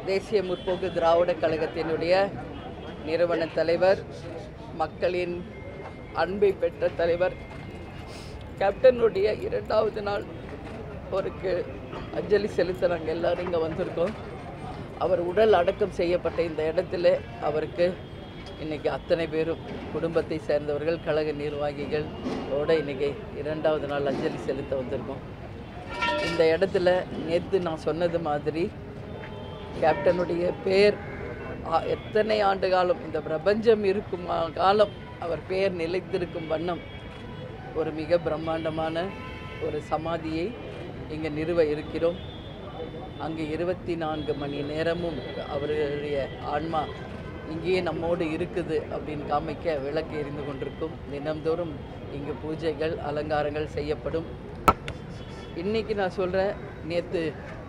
தேசிய முற்போக்கு திராவிட கழகத்தினுடைய நிறுவன தலைவர் மக்களின் அன்பை பெற்ற தலைவர் கேப்டனுடைய இரண்டாவது நாள் அவருக்கு அஞ்சலி செலுத்த நாங்கள் எல்லாரும் இங்கே வந்திருக்கோம் அவர் உடல் அடக்கம் செய்யப்பட்ட இந்த இடத்துல அவருக்கு இன்னைக்கு அத்தனை பேரும் குடும்பத்தை சேர்ந்தவர்கள் கழக நிர்வாகிகளோட இன்னைக்கு இரண்டாவது நாள் அஞ்சலி செலுத்த வந்திருக்கோம் இந்த இடத்துல நேற்று நான் சொன்னது மாதிரி கேப்டனுடைய பேர் ஆ- எத்தனை ஆண்டு காலம் இந்த பிரபஞ்சம் இருக்கும் ஆ- காலம் அவர் பெயர் நிலைத்திருக்கும் வண்ணம் ஒரு மிக பிரம்மாண்டமான ஒரு சமாதியை இங்கே நிறுவ இருக்கிறோம் அங்கு இருபத்தி நான்கு மணி நேரமும் அவருடைய ஆன்மா இங்கேயே நம்மோடு இருக்குது அப்படின்னு காமிக்க விளக்கு எரிந்து கொண்டிருக்கும் தினம்தோறும் இங்கு பூஜைகள் அலங்காரங்கள் செய்யப்படும் இன்னைக்கு நான் சொல்கிறேன் நேற்று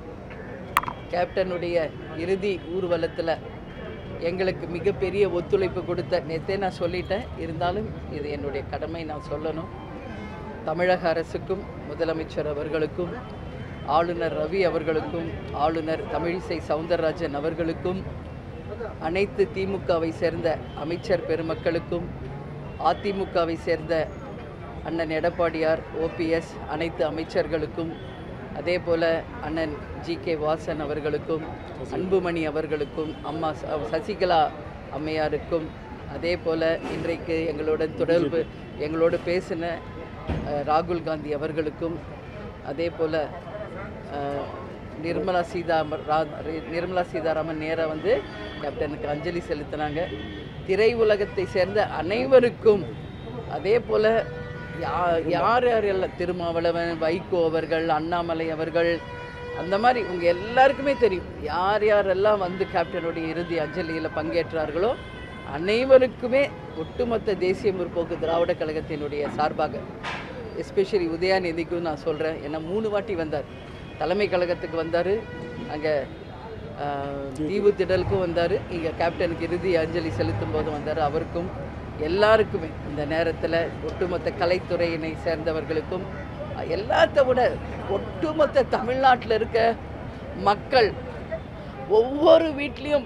கேப்டனுடைய இறுதி ஊர்வலத்தில் எங்களுக்கு மிகப்பெரிய ஒத்துழைப்பு கொடுத்த நேற்றே நான் சொல்லிட்டேன் இருந்தாலும் இது என்னுடைய கடமை நான் சொல்லணும் தமிழக அரசுக்கும் முதலமைச்சர் அவர்களுக்கும் ஆளுநர் ரவி அவர்களுக்கும் ஆளுநர் தமிழிசை சவுந்தரராஜன் அவர்களுக்கும் அனைத்து திமுகவை சேர்ந்த அமைச்சர் பெருமக்களுக்கும் அதிமுகவை சேர்ந்த அண்ணன் எடப்பாடியார் ஓபிஎஸ் அனைத்து அமைச்சர்களுக்கும் அதே போல அண்ணன் ஜி கே வாசன் அவர்களுக்கும் அன்புமணி அவர்களுக்கும் அம்மா ச- சசிகலா அம்மையாருக்கும் அதே போல இன்றைக்கு எங்களுடன் தொடர்பு எங்களோடு பேசின அஹ், ராகுல் காந்தி அவர்களுக்கும் அதே போல அஹ், நிர்மலா சீதாராமன் நிர்மலா சீதாராமன் நேராக வந்து கேப்டனுக்கு அஞ்சலி செலுத்தினாங்க திரை உலகத்தை சேர்ந்த அனைவருக்கும் அதே போல யா யார் யார் எல்லாம் திருமாவளவன் வைகோ அவர்கள் அண்ணாமலை அவர்கள் அந்த மாதிரி உங்க எல்லாருக்குமே தெரியும் யார் யாரெல்லாம் வந்து கேப்டனுடைய இறுதி அஞ்சலியில் பங்கேற்றார்களோ அனைவருக்குமே ஒட்டுமொத்த தேசிய முற்போக்கு திராவிட கழகத்தினுடைய சார்பாக எஸ்பெஷலி உதயாநிதிக்கும் நான் சொல்கிறேன் ஏன்னா மூணு வாட்டி வந்தார் தலைமை கழகத்துக்கு வந்தார் அங்கே தீவு திடலுக்கும் வந்தார் இங்கே கேப்டனுக்கு இறுதி அஞ்சலி செலுத்தும் போது வந்தார் அவருக்கும் எல்லாருக்குமே இந்த நேரத்தில் ஒட்டுமொத்த கலைத்துறையினை சேர்ந்தவர்களுக்கும் எல்லாத்த விட ஒட்டுமொத்த தமிழ்நாட்டில் இருக்க மக்கள் ஒவ்வொரு வீட்லேயும்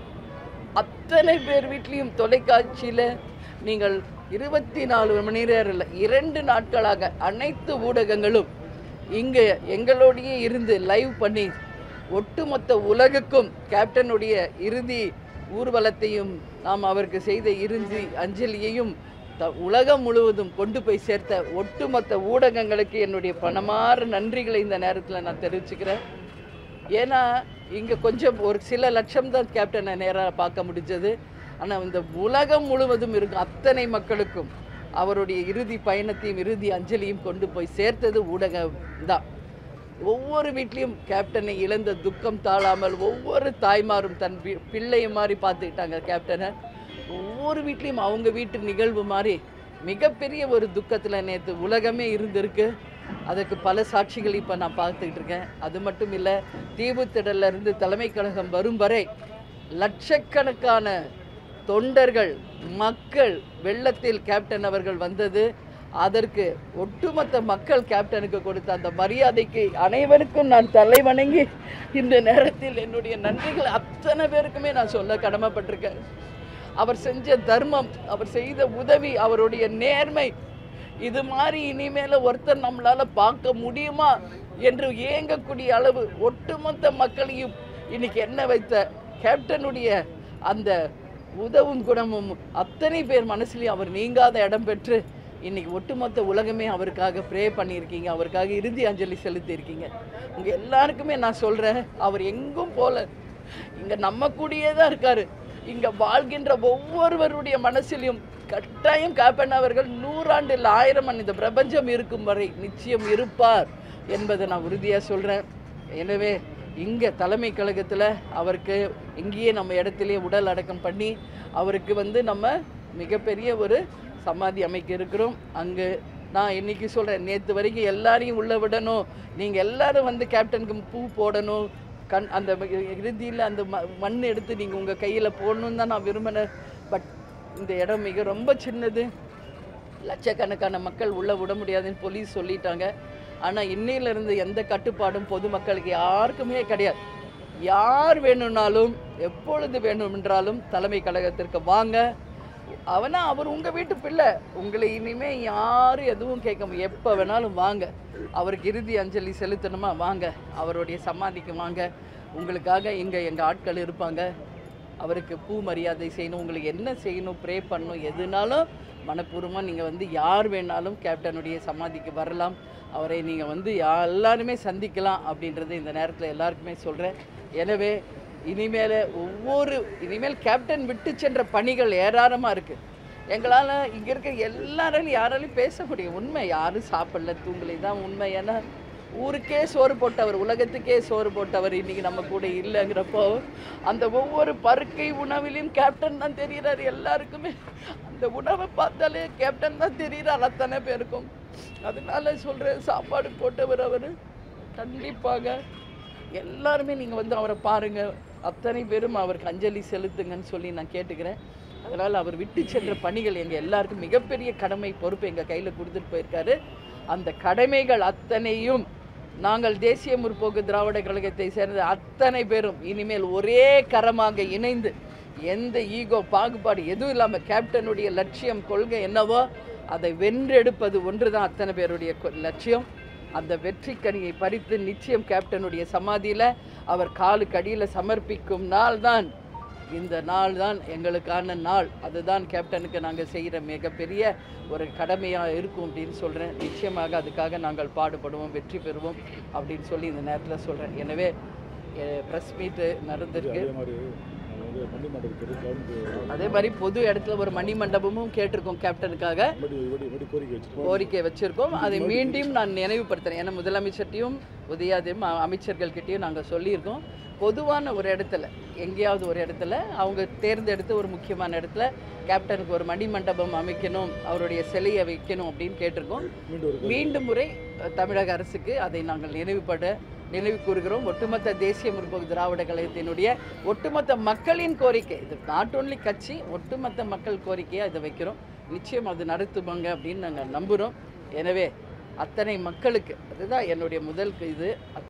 அத்தனை பேர் வீட்லேயும் தொலைக்காட்சியில் நீங்கள் இருபத்தி நாலு மணி நேரம் இல்லை இரண்டு நாட்களாக அனைத்து ஊடகங்களும் இங்கே எங்களோடையே இருந்து லைவ் பண்ணி ஒட்டுமொத்த உலகுக்கும் கேப்டனுடைய இறுதி ஊர்வலத்தையும் நாம் அவருக்கு செய்த இறுதி அஞ்சலியையும் த- உலகம் முழுவதும் கொண்டு போய் சேர்த்த ஒட்டுமொத்த ஊடகங்களுக்கு என்னுடைய பணமாறு நன்றிகளை இந்த நேரத்தில் நான் தெரிவிச்சுக்கிறேன் ஏன்னா இங்கே கொஞ்சம் ஒரு சில லட்சம் தான் கேப்டனை நேராக பார்க்க முடிஞ்சது ஆனால் இந்த உலகம் முழுவதும் இருக்கும் அத்தனை மக்களுக்கும் அவருடைய இறுதி பயணத்தையும் இறுதி அஞ்சலியும் கொண்டு போய் சேர்த்தது ஊடகம் தான் ஒவ்வொரு வீட்லேயும் கேப்டனை இழந்த துக்கம் தாழாமல் ஒவ்வொரு தாய்மாரும் தன் பி- பிள்ளையை மாதிரி பார்த்துக்கிட்டாங்க கேப்டனை ஒவ்வொரு வீட்லேயும் அவங்க வீட்டு நிகழ்வு மாதிரி மிகப்பெரிய ஒரு துக்கத்தில் நேற்று உலகமே இருந்திருக்கு அதுக்கு பல சாட்சிகள் இப்போ நான் பார்த்துக்கிட்டு இருக்கேன் அது மட்டும் இல்லை தீவுத்திடல்ல இருந்து தலைமை கழகம் வரும் வரை லட்சக்கணக்கான தொண்டர்கள் மக்கள் வெள்ளத்தில் கேப்டன் அவர்கள் வந்தது அதற்கு ஒட்டுமொத்த மக்கள் கேப்டனுக்கு கொடுத்த அந்த மரியாதைக்கு அனைவருக்கும் நான் தலை வணங்கி இந்த நேரத்தில் என்னுடைய நன்றிகள் அத்தனை பேருக்குமே நான் சொல்ல கடமைப்பட்டிருக்கேன் அவர் செஞ்ச தர்மம் அவர் செய்த உதவி அவருடைய நேர்மை இது மாதிரி இனிமேல ஒருத்தர் நம்மளால பார்க்க முடியுமா என்று ஏங்கக்கூடிய அளவு ஒட்டுமொத்த மக்களையும் இன்னைக்கு என்ன வைத்த கேப்டனுடைய அந்த உதவும் குணமும் அத்தனை பேர் மனசுலையும் அவர் நீங்காத இடம் பெற்று இன்னைக்கு ஒட்டுமொத்த உலகமே அவருக்காக ப்ரே பண்ணியிருக்கீங்க அவருக்காக இறுதி அஞ்சலி செலுத்தியிருக்கீங்க உங்க எல்லாருக்குமே நான் சொல்றேன் அவர் எங்கும் போல இங்க நம்ம கூடயே தான் இருக்காரு இங்க வாழ்கின்ற ஒவ்வொருவருடைய மனசிலும் கட்டாயம் கேப்டன் அவர்கள் நூறாண்டு இல்லை ஆயிரம் ஆண்டு இந்த பிரபஞ்சம் இருக்கும் வரை நிச்சயம் இருப்பார் என்பதை நான் உறுதியா சொல்றேன் எனவே இங்க தலைமை கழகத்துல அவருக்கு இங்கேயே நம்ம இடத்திலேயே உடல் அடக்கம் பண்ணி அவருக்கு வந்து நம்ம மிகப்பெரிய ஒரு சமாதி அமைக்க இருக்கிறோம் அங்கு நான் இன்னைக்கு சொல்றேன் நேத்து வரைக்கும் எல்லாரையும் உள்ள விடணும் நீங்க எல்லாரும் வந்து கேப்டனுக்கு பூ போடணும் கண் அந்த இறுதியில் அந்த ம மண் எடுத்து நீங்கள் உங்கள் கையில் போடணும்னு தான் நான் விரும்பினேன் பட் இந்த இடம் மிக ரொம்ப சின்னது லட்சக்கணக்கான மக்கள் உள்ளே விட முடியாதுன்னு போலீஸ் சொல்லிட்டாங்க ஆனால் இன்னையிலிருந்து எந்த கட்டுப்பாடும் பொதுமக்களுக்கு யாருக்குமே கிடையாது யார் வேணும்னாலும் எப்பொழுது வேண்டுமென்றாலும் தலைமை கழகத்திற்கு வாங்க அவனா அவர் உங்கள் வீட்டு பிள்ளை உங்களை இனிமே யாரும் எதுவும் கேட்க முடியும் எப்போ வேணாலும் வாங்க அவருக்கு இறுதி அஞ்சலி செலுத்தணுமா வாங்க அவருடைய சமாதிக்கு வாங்க உங்களுக்காக இங்கே எங்கள் ஆட்கள் இருப்பாங்க அவருக்கு பூ மரியாதை செய்யணும் உங்களுக்கு என்ன செய்யணும் ப்ரே பண்ணணும் எதுனாலும் மனப்பூர்வமாக நீங்கள் வந்து யார் வேணாலும் கேப்டனுடைய சமாதிக்கு வரலாம் அவரை நீங்கள் வந்து யா- எல்லாருமே சந்திக்கலாம் அப்படின்றது இந்த நேரத்தில் எல்லாருக்குமே சொல்கிறேன் எனவே இனிமேல் ஒவ்வொரு இனிமேல் கேப்டன் விட்டு சென்ற பணிகள் ஏராளமாக இருக்குது எங்களால் இங்கே இருக்க எல்லாராலையும் யாராலையும் பேச முடியும் உண்மை யாரும் சாப்பிடல தூங்கலை தான் உண்மை ஏன்னா ஊருக்கே சோறு போட்டவர் உலகத்துக்கே சோறு போட்டவர் இன்னைக்கு நம்ம கூட இல்லைங்கிறப்போ அந்த ஒவ்வொரு பருக்கை உணவிலையும் கேப்டன் தான் தெரிகிறார் எல்லாருக்குமே அந்த உணவை பார்த்தாலே கேப்டன் தான் தெரிகிறார் அத்தனை பேருக்கும் அதனால சொல்கிறேன் சாப்பாடு போட்டவர் அவர் கண்டிப்பாக எல்லாருமே நீங்கள் வந்து அவரை பாருங்கள் அத்தனை பேரும் அவருக்கு அஞ்சலி செலுத்துங்கன்னு சொல்லி நான் கேட்டுக்கிறேன் அதனால் அவர் விட்டு சென்ற பணிகள் எங்கள் எல்லாருக்கும் மிகப்பெரிய கடமை பொறுப்பு எங்கள் கையில் கொடுத்துட்டு போயிருக்காரு அந்த கடமைகள் அத்தனையும் நாங்கள் தேசிய முற்போக்கு திராவிட கழகத்தை சேர்ந்த அத்தனை பேரும் இனிமேல் ஒரே கரமாக இணைந்து எந்த ஈகோ பாகுபாடு எதுவும் இல்லாமல் கேப்டனுடைய லட்சியம் கொள்கை என்னவோ அதை வென்றெடுப்பது ஒன்று தான் அத்தனை பேருடைய கொ- லட்சியம் அந்த வெற்றி கனியை பறித்து நிச்சயம் கேப்டனுடைய சமாதியில் அவர் காலுக்கு அடியில் சமர்ப்பிக்கும் நாள் தான் இந்த நாள் தான் எங்களுக்கான நாள் அதுதான் கேப்டனுக்கு நாங்கள் செய்கிற மிகப்பெரிய ஒரு கடமையாக இருக்கும் அப்படின்னு சொல்கிறேன் நிச்சயமாக அதுக்காக நாங்கள் பாடுபடுவோம் வெற்றி பெறுவோம் அப்படின்னு சொல்லி இந்த நேரத்தில் சொல்கிறேன் எனவே ப்ரெஸ் மீட்டு நடந்திருக்கு அதே மாதிரி நம்ம வந்து மண்டி மண்டபத்துக்கு கலந்து அதே மாதிரி பொது இடத்துல ஒரு மணி மண்டபமும் கேட்டிருக்கோம் கேப்டனுக்காக மறுபடி மறுபடி மறுபடி கோரிக்கை வச்சிருக்கோம் கோரிக்கை வச்சிருக்கோம் அதை மீண்டும் நான் நினைவுபடுத்துறேன் ஏன்னா முதலமைச்சர்கிட்டையும் உதயாதையும் அமைச்சர்கள்கிட்டையும் நாங்கள் சொல்லியிருக்கோம் பொதுவான ஒரு இடத்துல எங்கேயாவது ஒரு இடத்துல அவங்க தேர்ந்தெடுத்து ஒரு முக்கியமான இடத்துல கேப்டனுக்கு ஒரு மணி மண்டபம் அமைக்கணும் அவருடைய சிலையை வைக்கணும் அப்படின்னு கேட்டிருக்கோம் மீண்டும் ஒரு மீண்டும் முறை அஹ், தமிழக அரசுக்கு அதை நாங்கள் நினைவுபட நினைவு கூறுகிறோம் ஒட்டுமொத்த தேசிய முற்போக்கு திராவிட கழகத்தினுடைய ஒட்டுமொத்த மக்களின் கோரிக்கை இது நாட் ஓன்லி கட்சி ஒட்டுமொத்த மக்கள் கோரிக்கையாக இதை வைக்கிறோம் நிச்சயம் அது நடத்துவாங்க அப்படின்னு நாங்கள் நம்புகிறோம் எனவே அத்தனை மக்களுக்கு அதுதான் என்னுடைய முதல் இது